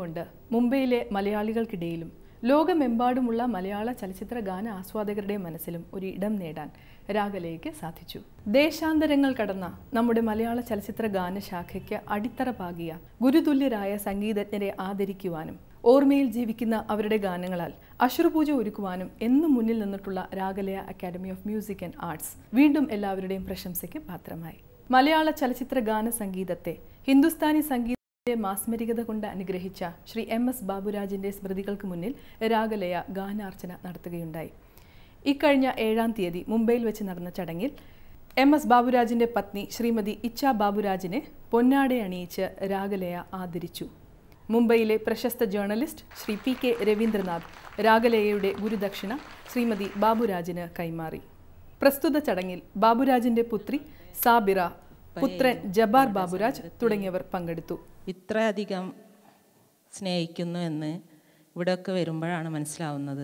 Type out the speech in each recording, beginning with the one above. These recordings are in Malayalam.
കൊണ്ട് മുംബൈയിലെ മലയാളികൾക്കിടയിലും ലോകമെമ്പാടുമുള്ള മലയാള ചലച്ചിത്ര ഗാന ആസ്വാദകരുടെ മനസ്സിലും ഒരു ഇടം നേടാൻ രാഗലയ്ക്ക് സാധിച്ചു ദേശാന്തരങ്ങൾ കടന്ന നമ്മുടെ മലയാള ചലച്ചിത്ര ഗാനശാഖയ്ക്ക് അടിത്തറ പാകിയ ഗുരുതുല്യരായ സംഗീതജ്ഞരെ ആദരിക്കുവാനും ഓർമ്മയിൽ ജീവിക്കുന്ന അവരുടെ ഗാനങ്ങളാൽ അശ്രുപൂജ ഒരുക്കുവാനും എന്നും മുന്നിൽ നിന്നിട്ടുള്ള Ragalaya academy of music and arts വീണ്ടും എല്ലാവരുടെയും പ്രശംസയ്ക്ക് പാത്രമായി മലയാള ചലച്ചിത്ര ഗാന സംഗീതത്തെ ഹിന്ദുസ്ഥാനി സംഗീത മാസ്മരികത കൊണ്ട് അനുഗ്രഹിച്ച ശ്രീ എം എസ് ബാബുരാജിന്റെ സ്മൃതികൾക്ക് മുന്നിൽ രാഗലയ ഗാനാർച്ചന നടത്തുകയുണ്ടായി ഇക്കഴിഞ്ഞ ഏഴാം തീയതി മുംബൈയിൽ വെച്ച് നടന്ന ചടങ്ങിൽ എം എസ് ബാബുരാജിന്റെ പത്നി ശ്രീമതി ഇച്ഛ ബാബുരാജിനെ പൊന്നാടെ അണിയിച്ച് രാഗലയ ആദരിച്ചു മുംബൈയിലെ പ്രശസ്ത journalist Shri P K Ravindranath രാഗലയയുടെ ഗുരുദക്ഷിണ ശ്രീമതി ബാബുരാജിന് കൈമാറി പ്രസ്തുത ചടങ്ങിൽ ബാബുരാജിന്റെ പുത്രി സാബിറ പുത്രൻ ജബാർ ബാബുരാജ് തുടങ്ങിയവർ പങ്കെടുത്തു ഇത്രയധികം സ്നേഹിക്കുന്നു എന്ന് ഇവിടെയൊക്കെ വരുമ്പോഴാണ് മനസ്സിലാവുന്നത്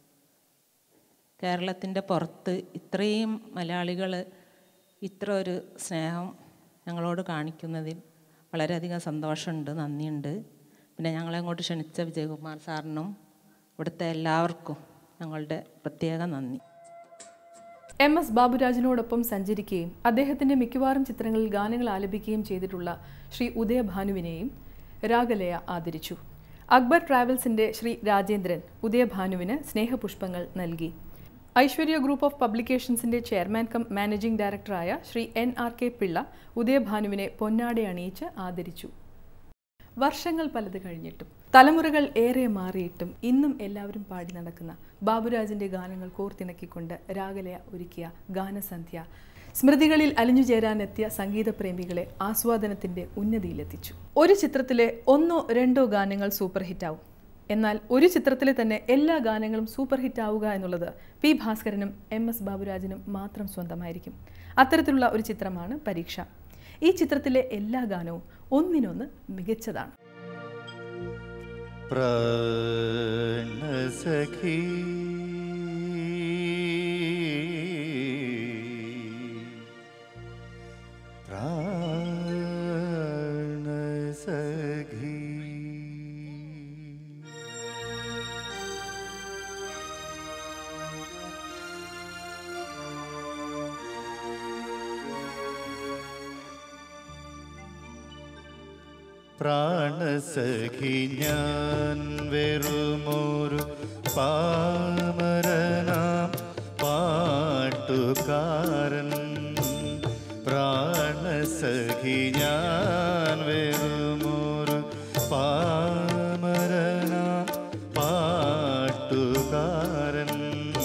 കേരളത്തിൻ്റെ പുറത്ത് ഇത്രയും മലയാളികൾ ഇത്ര ഒരു സ്നേഹം ഞങ്ങളോട് കാണിക്കുന്നതിൽ വളരെയധികം സന്തോഷമുണ്ട് നന്ദിയുണ്ട് പിന്നെ ഞങ്ങളെ അങ്ങോട്ട് ക്ഷണിച്ച വിജയകുമാർ സാറിനും ഇവിടുത്തെ എല്ലാവർക്കും ഞങ്ങളുടെ പ്രത്യേക നന്ദി എം എസ് ബാബുരാജിനോടൊപ്പം സഞ്ചരിക്കുകയും അദ്ദേഹത്തിന്റെ മിക്കവാറും ചിത്രങ്ങളിൽ ഗാനങ്ങൾ ആലപിക്കുകയും ചെയ്തിട്ടുള്ള ശ്രീ ഉദയഭാനുവിനെയും രാഗലയ ആദരിച്ചു അക്ബർ ട്രാവൽസിന്റെ ശ്രീ രാജേന്ദ്രൻ ഉദയഭാനുവിന് സ്നേഹപുഷ്പങ്ങൾ നൽകി ഐശ്വര്യ ഗ്രൂപ്പ് ഓഫ് പബ്ലിക്കേഷൻസിന്റെ ചെയർമാൻ കം മാനേജിംഗ് ഡയറക്ടറായ Shri N R K Pillai ഉദയഭാനുവിനെ പൊന്നാടെ അണിയിച്ച് ആദരിച്ചു വർഷങ്ങൾ പലത് കഴിഞ്ഞിട്ടും തലമുറകൾ ഏറെ മാറിയിട്ടും ഇന്നും എല്ലാവരും പാടി നടക്കുന്ന ബാബുരാജിന്റെ ഗാനങ്ങൾ കോർത്തിണക്കിക്കൊണ്ട് രാഗലയ ഒരുക്കിയ ഗാനസന്ധ്യ സ്മൃതികളിൽ അലിഞ്ഞു ചേരാനെത്തിയ സംഗീത പ്രേമികളെ ആസ്വാദനത്തിന്റെ ഉന്നതിയിലെത്തിച്ചു ഒരു ചിത്രത്തിലെ ഒന്നോ രണ്ടോ ഗാനങ്ങൾ സൂപ്പർ ഹിറ്റാവും എന്നാൽ ഒരു ചിത്രത്തിലെ തന്നെ എല്ലാ ഗാനങ്ങളും സൂപ്പർ ഹിറ്റ് ആവുക എന്നുള്ളത് പി ഭാസ്കരനും എം എസ് ബാബുരാജിനും മാത്രം സ്വന്തമായിരിക്കും അത്തരത്തിലുള്ള ഒരു ചിത്രമാണ് പരീക്ഷ ഈ ചിത്രത്തിലെ എല്ലാ ഗാനവും ഒന്നിനൊന്ന് മികച്ചതാണ് പ്രാണസഖി പ്രാണസഖി പ്രാണസഖി ഞാൻ വെറുമൊരു പാമരനാം പാട്ടുകാരൻ പ്രാണസഖി ഞാൻ വെറുമൊരു പാമരനാം പാട്ടുകാരൻ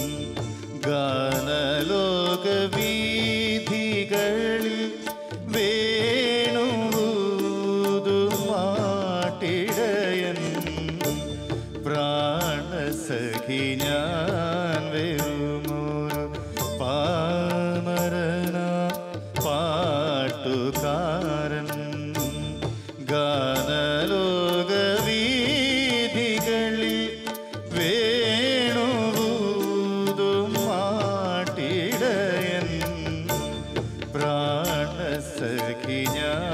ഗാനലോക വീഥികളിൽ വേണുമാട്ടിടയൻ പ്രാണസഖി ഞാൻ വെറുമൊരു പാമരന പാട്ടുകാരൻ ഗാനലോക വീഥികളിൽ വേണുമാട്ടിടയൻ പ്രാണസഖി ഞാൻ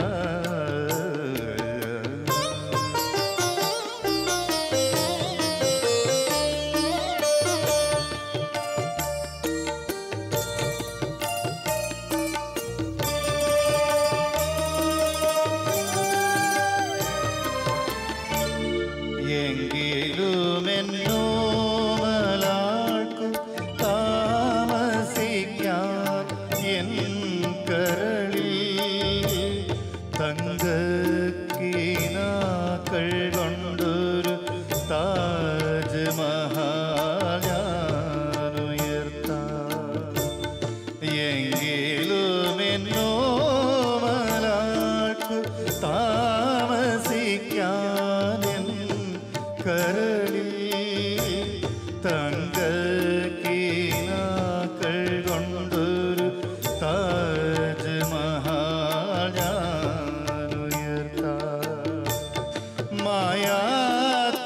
എങ്കിലുമെന്നോ മലാൾക്കു താമസിക്കാൻ എൻ കരളിൽ തങ്കക്കീനാക്കൾ കൊണ്ടൊരു താജ്മഹാൽ ഞാനുയർത്താം എങ്കിലുമെന്നോ മലാൾക്കു താമസിക്കാനെൻ കരളിൽ തങ്കക്കീനാക്കൾ കൊണ്ടൊരു താജ്മഹാൽ ഞാനുയർത്താം മായാത്ത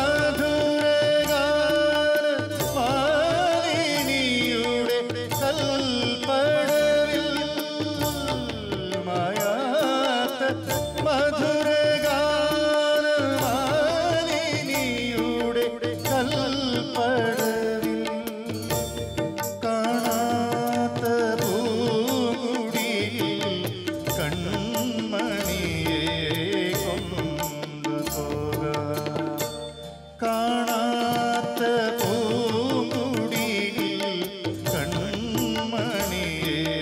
മധുരഗാന മാലിനിയുടെ കൽപ്പടവിൽ മായാത്ത മധുരഗാന കാണാത്ത പൂങ്കുടിയിൽ കൺമണിയെ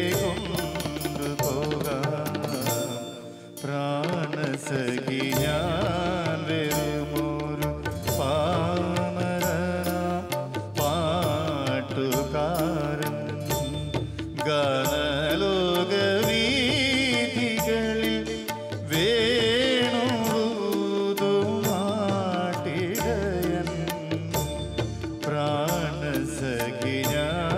കൊണ്ടുപോകാം പ്രാണസഖി ഞാൻ വെറുമൊരു പാമരനാം പാട്ടുകാരൻ ഗാനലോക വീഥികളിൽ വേണുതുമാട്ടിടയൻ പ്രാണസഖി ഞാൻ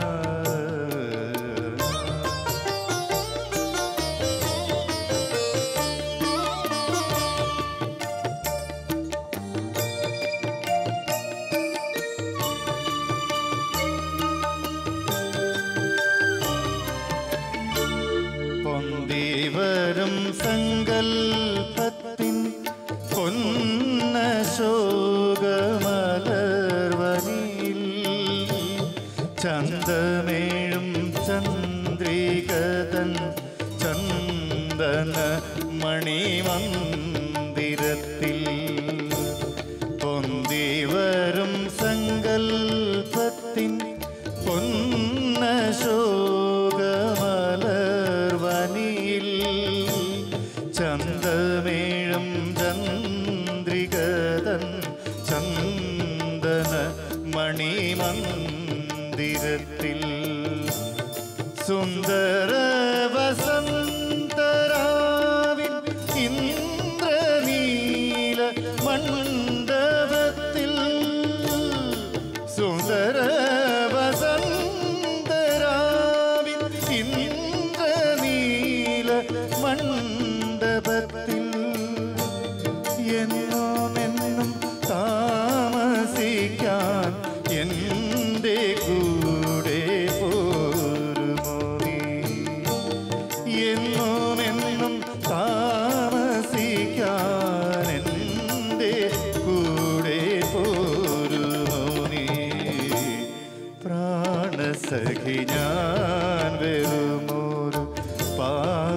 പൊന്തിവരും സങ്കൽപ്പത്തിൻ പൊന്ന ശോകമലർവനിൽ ചന്തമേഴും ചന്ദ്രികതൻ ചന്ദന മണിമന്ദിരത്തിൽ പൊന്തിവരും സങ്കൽപ്പത്തിൻ പൊന്ന ശോകമലർവനിയിൽ ചന്തമേഴും ചന്ദ്രികതൻ ചന്ദന മണിമന്ദിരത്തിൽ സുന്ദര വസന്തരാവിൻ ഇന്ദ്രനീല മണ്ഡപത്തിൽ സുന്ദര വസന്തരാവിൻ ഇന്ദ്രനീല മണ്ഡപത്തിൽ എന്നുമെന്നും താമസിക്കാൻ എൻ്റെ കൂടെ പോരുമോ നീ എന്നുമെന്നും താമസിക്കാൻ എൻ്റെ കൂടെ പോരുമോ നീ പ്രാണസഖി ഞാൻ വെറുമൊരു പാ